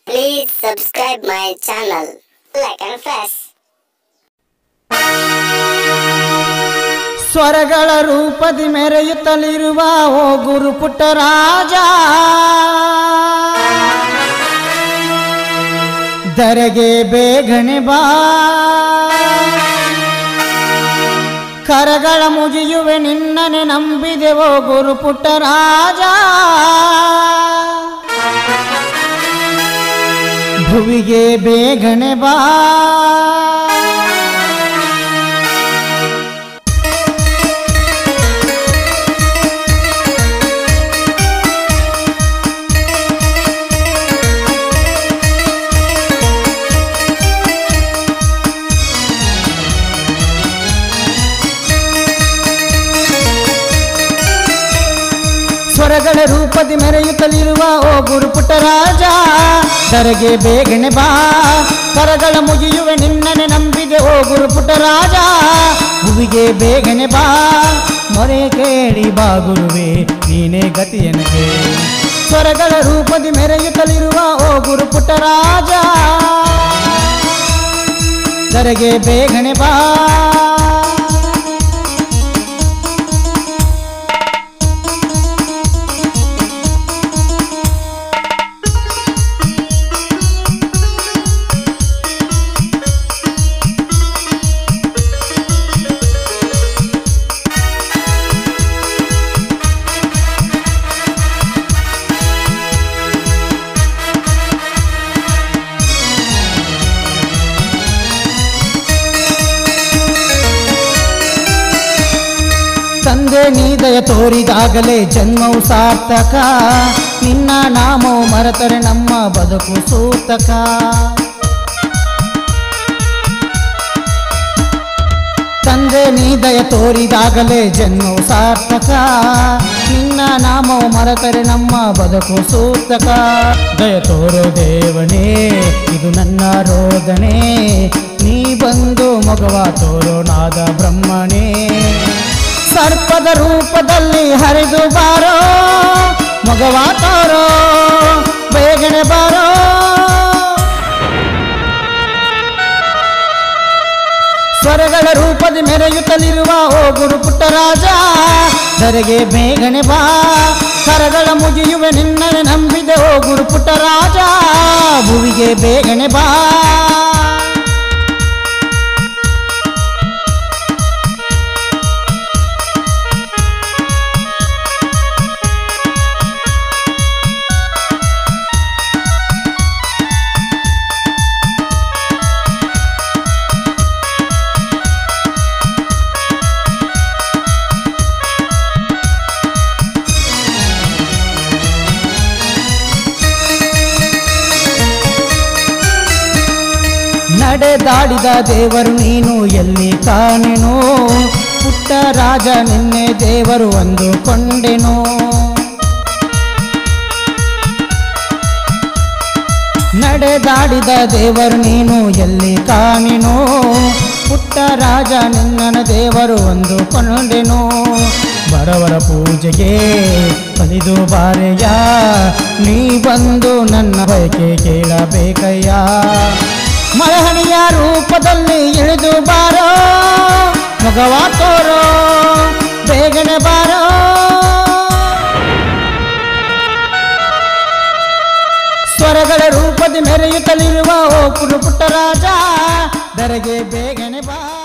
Please subscribe my channel. Like and press. ಸ್ವರಗಳ ರೂಪದಿ ಮೆರೆಯುತ್ತಲಿರುವ ಓ ಗುರು ಪುಟ್ಟರಾಜ ದರೆಗೆ ಬೇಗನೆ ಬಾ ಕರಗಳ ಮುಗಿಯುವೆ ನಿನ್ನನೆ ನಂಬಿದೆವೋ ಗುರು ಪುಟ್ಟರಾಜ ಭುವಿಗೆ ಬೇಗನೆ ಬಾ ಸ್ವರಗಳ ರೂಪದಿ ಮೆರೆಯುತ್ತಲಿರುವ ಓ ಗುರು ಪುಟ್ಟರಾಜ ದರೆಗೆ ಬೇಗನೆ ಬಾ ಕರಗಳ ಮುಗಿಯುವೆ ನಿನ್ನನೆ ನಂಬಿದೆ ಓ ಗುರು ಪುಟ್ಟರಾಜ ಭುವಿಗೆ ಬೇಗನೆ ಬಾ ಮೊರೆ ಕೇಳಿ ಬಾ ಗುರುವೆ ನೀನೇ ಗತಿಯನಗೆ ಸ್ವರಗಳ ರೂಪದಿ ಮೆರೆಯುತ್ತಲಿರುವ ಓ ಗುರು ಪುಟ್ಟರಾಜ ದರೆಗೆ ಬೇಗನೆ ಬಾ ತಂದೆ ನೀದಯ ತೋರಿದಾಗಲೇ ಜನ್ಮವು ಸಾರ್ಥಕ ನಿನ್ನ ನಾಮವು ಮರೆತರೆ ನಮ್ಮ ಬದುಕು ಸೂತಕ ತಂದೆ ನೀದಯ ತೋರಿದಾಗಲೇ ಜನ್ಮವು ಸಾರ್ಥಕ ನಿನ್ನ ನಾಮವು ಮರೆತರೆ ನಮ್ಮ ಬದುಕು ಸೂತಕ ದಯ ತೋರೋ ದೇವನೇ ಇದು ನನ್ನ ರೋದನೆ ನೀ ಬಂದು ಮಗವ ತೋರೋ ನಾದ ಬ್ರಹ್ಮನೇ ಸರ್ಪದ ರೂಪದಲ್ಲಿ ಹರಿದು ಬಾರೋ ಮಗವ ತೋರೋ ಬೇಗನೆ ಬಾರೋ ಸ್ವರಗಳ ರೂಪದಿ ಮೆರೆಯುತ್ತಲಿರುವ ಓ ಗುರು ಪುಟ್ಟರಾಜ ಧರೆಗೆ ಬೇಗನೆ ಬಾ ಕರಗಳ ಮುಗಿಯುವೆ ನಿನ್ನನೆ ನಂಬಿದೆ ಓ ಗುರು ಪುಟ್ಟರಾಜ ಭುವಿಗೆ ಬೇಗನೆ ಬಾ ನಡೆದಾಡಿದ ದೇವರು ನೀನು ಎಲ್ಲಿ ಕಾಣೆನು ಪುಟ್ಟ ರಾಜ ನಿನ್ನೆ ದೇವರು ಅಂದುಕೊಂಡೆನು ನಡೆದಾಡಿದ ದೇವರು ನೀನು ಎಲ್ಲಿ ಕಾಣೆನು ಪುಟ್ಟ ರಾಜ ನಿನ್ನನ ದೇವರು ಅಂದುಕೊಂಡೆನು ಬಡವರ ಪೂಜೆಗೆ ಬಲಿದು ಬಾರೆಯ ನೀ ಬಂದು ನನ್ನ ಬಯಕೆ ಕೇಳಬೇಕಯ್ಯ ಮಳಹಣಿಯ ರೂಪದಲ್ಲಿ ಇಳಿದು ಬಾರೋ ಮಗವ ತೋರೋ ಬೇಗನೆ ಬಾರೋ ಸ್ವರಗಳ ರೂಪದಿ ಮೆರೆಯುತ್ತಲಿರುವ ಓ ಕುರು ಪುಟ್ಟರಾಜ ದರೆಗೆ ಬೇಗನೆ ಬಾ